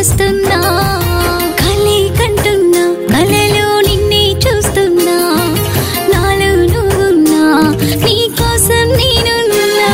వస్తున్నా కలే కంటున్నా కలలో నిన్నే చూస్తున్నా నాలో నువ్వున్నా నీ కోసం నేనున్నా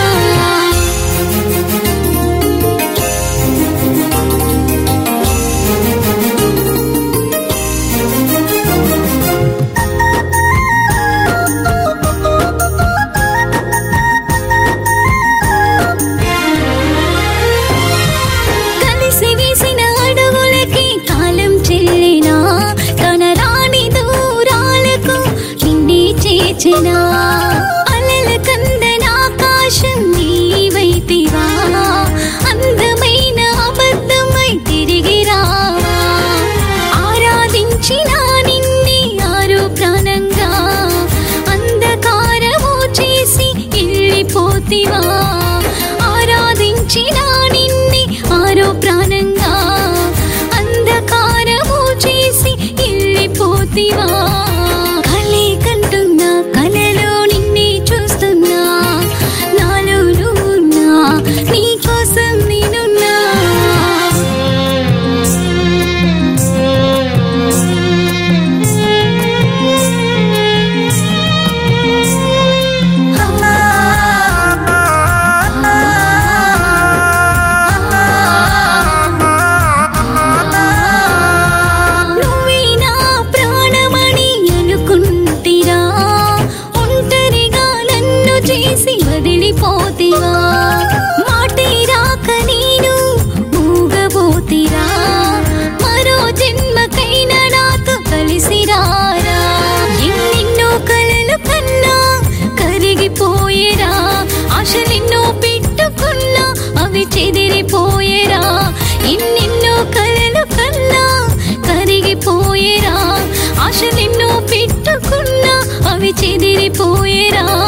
కలిసి వేసిన అడుగులకి కాలం చెల్లినా తన రాణి దూరాలకు నిన్నే చేర్చినా అలల కందన ఆకాశం నీవైతివా అందమైన అబద్ధమై తిరిగి రావా ఆరాధించిన నిన్నే ఆరో ప్రాణంగా అంధకారము చేసి వెళ్ళిపోతివా ఆరాధించిన నిన్నే ఆరో ప్రాణంగా అంధకారము చేసి వెళ్ళిపోతివా కలే కంటున్నా కలలో నిన్నే చూస్తున్నా నాలో నువ్వున్నా నీ కోసం నేనున్నా నువ్వే నా ప్రాణమణి అనుకుంటిరా ఒంటరిగా నన్ను చేసి వదిలిపోతివా మాటే రాక నేను మూగబోతిరా మరో జన్మకైనా నాతో కలిసి రారా ఎన్నెన్నో కలలు కన్నా కరిగిపోయేరా ఆశలెన్నో పెట్టుకున్నా అవి చెదిరిపోయేరా ఎన్నెన్నో కలలు కన్నా కరిగిపోయేరా ఆశలెన్నో పెట్టుకున్నా అవి చెదిరిపోయేరా